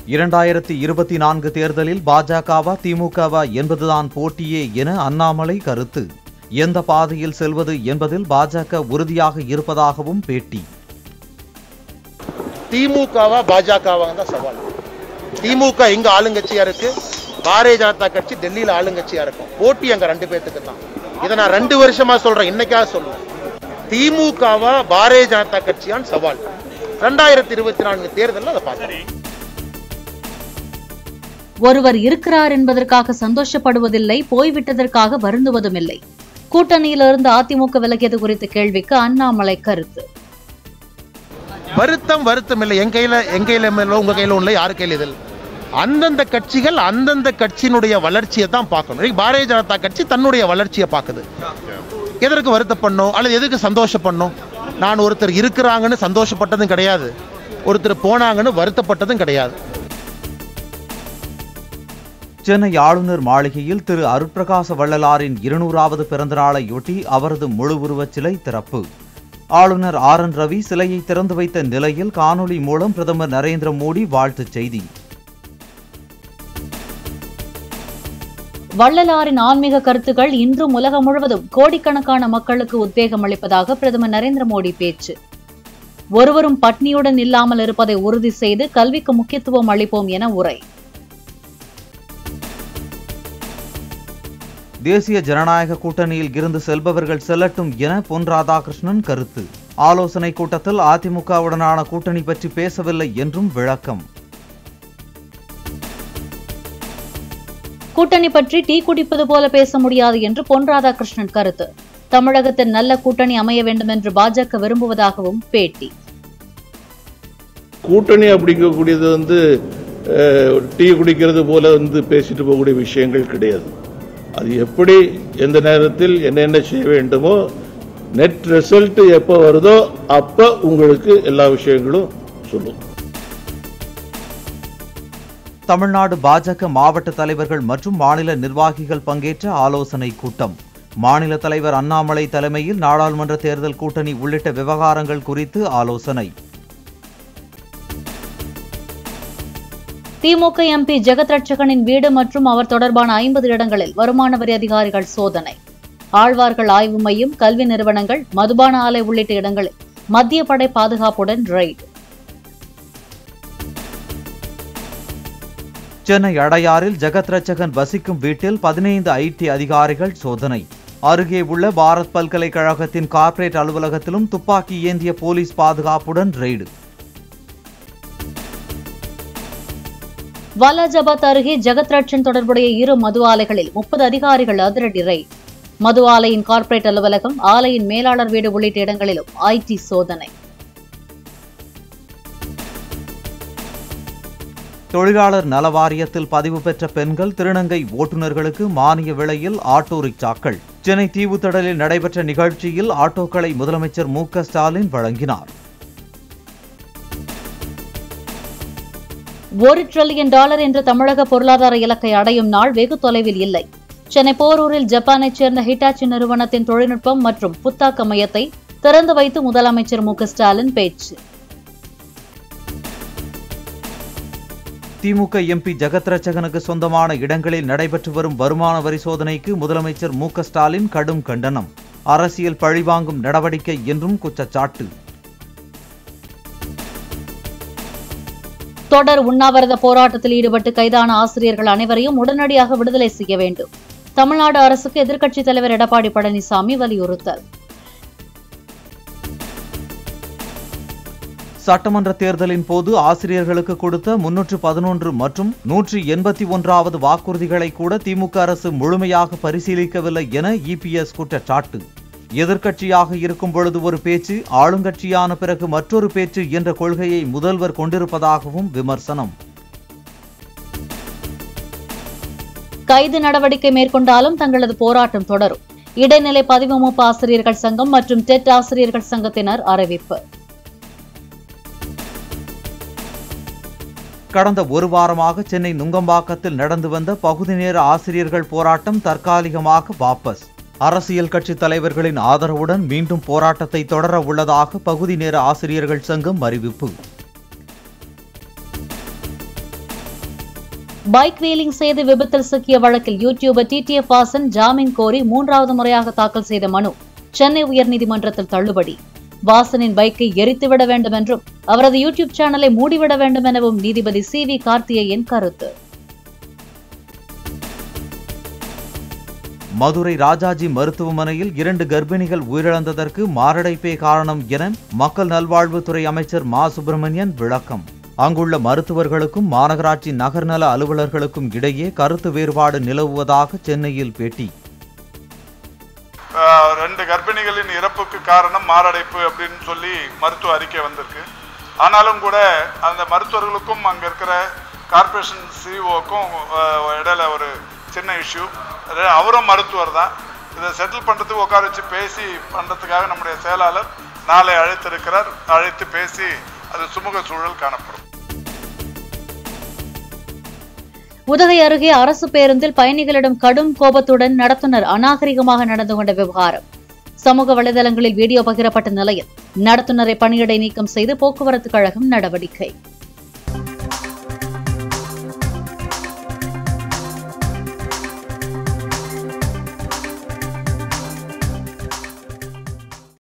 இரண்டாயிரத்தி இருபத்தி நான்கு தேர்தலில் பாஜகவா திமுகவா என்பதுதான் போட்டியே என அண்ணாமலை கருத்து எந்த பாதையில் செல்வது என்பதில் பாஜக உறுதியாக இருப்பதாகவும் பேட்டி திமுகவா பாஜகவா தான் சவால் திமுக இங்க ஆளுங்கட்சியா இருக்கு பாரதிய ஜனதா கட்சி டெல்லியில ஆளுங்கட்சியா இருக்கும் போட்டி அங்க ரெண்டு பேத்துக்கு தான் இதை நான் ரெண்டு வருஷமா சொல்றேன் இன்னைக்காக சொல்லுவேன் திமுகவா பாரதிய ஜனதா கட்சியான் சவால் ரெண்டாயிரத்தி இருபத்தி நான்கு தேர்தலில் அதை பார்க்கலாம் ஒருவர் இருக்கிறார் என்பதற்காக சந்தோஷப்படுவதில்லை போய்விட்டதற்காக வருந்துவதும் இல்லை கூட்டணியிலிருந்து அதிமுக விலகியது குறித்த கேள்விக்கு அண்ணாமலை கருத்து வருத்தம் வருத்தம் இல்லை என் கையில என் கையில இல்லை உங்க கையில இல்லை யாரு கையில இதில் அந்தந்த கட்சிகள் அந்தந்த கட்சியினுடைய வளர்ச்சியை தான் பார்க்கணும் இன்னைக்கு பாரதிய ஜனதா கட்சி தன்னுடைய வளர்ச்சியை பார்க்குது எதற்கு வருத்தப்படணும் அல்லது எதுக்கு சந்தோஷப்படணும் நான் ஒருத்தர் இருக்கிறாங்கன்னு சந்தோஷப்பட்டதும் கிடையாது ஒருத்தர் போனாங்கன்னு வருத்தப்பட்டதும் கிடையாது சென்னை ஆளுநர் மாளிகையில் திரு அருட்பிரகாச வள்ளலாரின் இருநூறாவது பிறந்தநாளையொட்டி அவரது முழு உருவச் சிலை திறப்பு ஆளுநர் ஆர் என் ரவி சிலையை திறந்து வைத்த நிலையில் காணொலி மூலம் பிரதமர் நரேந்திர மோடி வாழ்த்துச் செய்தி வள்ளலாரின் ஆன்மீக கருத்துக்கள் இன்றும் உலகம் முழுவதும் கோடிக்கணக்கான மக்களுக்கு உத்வேகம் அளிப்பதாக பிரதமர் நரேந்திர மோடி பேச்சு ஒருவரும் பட்னியுடன் இல்லாமல் இருப்பதை உறுதி செய்து கல்விக்கு முக்கியத்துவம் அளிப்போம் என உரை தேசிய ஜனநாயக கூட்டணியில் இருந்து செல்பவர்கள் செல்லட்டும் என பொன் ராதாகிருஷ்ணன் கருத்து ஆலோசனை கூட்டத்தில் அதிமுகவுடனான கூட்டணி பற்றி பேசவில்லை என்றும் விளக்கம் கூட்டணி பற்றி டீ குடிப்பது போல பேச முடியாது என்று பொன் ராதாகிருஷ்ணன் கருத்து தமிழகத்தில் நல்ல கூட்டணி அமைய வேண்டும் என்று பாஜக விரும்புவதாகவும் பேட்டி கூட்டணி அப்படிங்கக்கூடியது வந்து அஹ், டீ குடிக்கிறது போல வந்து பேசிட்டு போகக்கூடிய விஷயங்கள் கிடையாது அது எப்படி எந்த நேரத்தில் என்னென்ன செய்ய வேண்டுமோ நெட் ரிசல்ட் எப்போ வருதோ அப்போ உங்களுக்கு எல்லா விஷயங்களும் சொல்லும் தமிழ்நாடு பாஜக மாவட்ட தலைவர்கள் மற்றும் மாநில நிர்வாகிகள் பங்கேற்ற ஆலோசனை கூட்டம் மாநில தலைவர் அண்ணாமலை தலைமையில் நாடாளுமன்ற தேர்தல் கூட்டணி உள்ளிட்ட விவகாரங்கள் குறித்து ஆலோசனை திமுக எம்பி ஜெகத் ரட்சகனின் வீடு மற்றும் அவர் தொடர்பான ஐம்பது இடங்களில் வருமான வரி அதிகாரிகள் சோதனை ஆழ்வார்கள் ஆய்வு மையம் கல்வி நிறுவனங்கள் மதுபான ஆலை உள்ளிட்ட இடங்களில் மத்திய படை பாதுகாப்புடன் ரெய்டு சென்னை அடையாறில் ஜெகத் ரட்சகன் வசிக்கும் வீட்டில் பதினைந்து ஐடி அதிகாரிகள் சோதனை அருகே உள்ள பாரத் பல்கலைக்கழகத்தின் கார்ப்பரேட் அலுவலகத்திலும் துப்பாக்கி ஏந்திய போலீஸ் பாதுகாப்புடன் ரெய்டு வாலாஜாபாத் அருகே ஜெகத் ரட்சன் தொடர்புடைய இரு மது ஆலைகளில் முப்பது அதிகாரிகள் அதிரடி ரெய்ட் மது ஆலையின் கார்ப்பரேட் அலுவலகம் ஆலையின் மேலாளர் வீடு உள்ளிட்ட இடங்களிலும் ஐடி சோதனை தொழிலாளர் நல வாரியத்தில் பதிவு பெற்ற பெண்கள் திருநங்கை ஓட்டுநர்களுக்கு மானிய விலையில் ஆட்டோ ரிக்ஷாக்கள் சென்னை தீவுத்திடலில் நடைபெற்ற நிகழ்ச்சியில் ஆட்டோக்களை முதலமைச்சர் மு க ஸ்டாலின் வழங்கினார் ஒரு டிரில்லியன் டாலர் என்ற தமிழக பொருளாதார இலக்கை அடையும் நாள் வெகு தொலைவில் இல்லை சென்னை போரூரில் ஜப்பானைச் சேர்ந்த ஹிட்டாச்சி நிறுவனத்தின் தொழில்நுட்பம் மற்றும் புத்தாக்க மையத்தை திறந்து வைத்து முதலமைச்சர் மு க ஸ்டாலின் பேச்சு திமுக எம்பி ஜெகத் ரட்சகனுக்கு சொந்தமான இடங்களில் நடைபெற்று வரும் வருமான வரி சோதனைக்கு முதலமைச்சர் மு க ஸ்டாலின் கடும் கண்டனம் அரசியல் பழிவாங்கும் நடவடிக்கை என்றும் குற்றச்சாட்டு தொடர் உண்ணாவிரத போராட்டத்தில் ஈடுபட்டு கைதான ஆசிரியர்கள் அனைவரையும் உடனடியாக விடுதலை செய்ய வேண்டும் தமிழ்நாடு அரசுக்கு எதிர்க்கட்சித் தலைவர் எடப்பாடி பழனிசாமி வலியுறுத்தல் சட்டமன்ற தேர்தலின் போது ஆசிரியர்களுக்கு கொடுத்த முன்னூற்று பதினொன்று மற்றும் நூற்றி எண்பத்தி ஒன்றாவது வாக்குறுதிகளை கூட திமுக அரசு முழுமையாக பரிசீலிக்கவில்லை என இபிஎஸ் குற்றச்சாட்டு எதிர்க்கட்சியாக இருக்கும் பொழுது ஒரு பேச்சு ஆளுங்கட்சியான பிறகு மற்றொரு பேச்சு என்ற கொள்கையை முதல்வர் கொண்டிருப்பதாகவும் விமர்சனம் கைது நடவடிக்கை மேற்கொண்டாலும் தங்களது போராட்டம் தொடரும் இடைநிலை பதிவு மூப்பு ஆசிரியர்கள் சங்கம் மற்றும் டெட் ஆசிரியர்கள் சங்கத்தினர் அறிவிப்பு கடந்த ஒரு வாரமாக சென்னை நுங்கம்பாக்கத்தில் நடந்து வந்த பகுதி நேர ஆசிரியர்கள் போராட்டம் தற்காலிகமாக வாபஸ் அரசியல் கட்சி தலைவர்களின் ஆதரவுடன் மீண்டும் போராட்டத்தை தொடர உள்ளதாக பகுதி நேர ஆசிரியர்கள் சங்கம் அறிவிப்பு பைக் வீலிங் செய்து விபத்தில் சிக்கிய வழக்கில் யூடியூபர் டிடிஎஃப் வாசன் ஜாமீன் கோரி மூன்றாவது முறையாக தாக்கல் செய்த மனு சென்னை உயர்நீதிமன்றத்தில் தள்ளுபடி வாசனின் பைக்கை எரித்துவிட வேண்டும் என்றும் அவரது யூடியூப் சேனலை மூடிவிட வேண்டும் எனவும் நீதிபதி சி வி கார்த்திகேயன் கருத்து மதுரை ராஜாஜி மருத்துவமனையில் இரண்டு கர்ப்பிணிகள் உயிரிழந்ததற்கு மாரடைப்பே காரணம் என மக்கள் நல்வாழ்வுத்துறை அமைச்சர் மா சுப்பிரமணியன் விளக்கம் அங்குள்ள மருத்துவர்களுக்கும் மாநகராட்சி நகர்நல அலுவலர்களுக்கும் இடையே கருத்து வேறுபாடு நிலவுவதாக சென்னையில் பேட்டி ஆஹ் ரெண்டு கர்ப்பிணிகளின் இறப்புக்கு காரணம் மாரடைப்பு அப்படின்னு சொல்லி மருத்துவ அறிக்கை வந்திருக்கு ஆனாலும் கூட அந்த மருத்துவர்களுக்கும் அங்கே இருக்கிற கார்ப்பரேஷன் சிஓக்கும் இடையில ஒரு சின்ன இஷ்யூ அவரும் மருத்துவர் தான் இதை செட்டில் பண்ணுறதுக்கு உட்கார வச்சு பேசி பண்ணுறதுக்காக நம்முடைய செயலாளர் நாளை அழைத்திருக்கிறார் அழைத்து பேசி அது சுமூக சூழல் காணப்படும் உதகை அருகே அரசு பேருந்தில் பயணிகளிடம் கடும் கோபத்துடன் நடத்துனர் அநாகரிகமாக நடந்து கொண்ட விவகாரம் சமூக வலைதளங்களில் வீடியோ பகிரப்பட்ட நிலையில் நடத்துனரை பணியிடை நீக்கம் செய்து போக்குவரத்து கழகம் நடவடிக்கை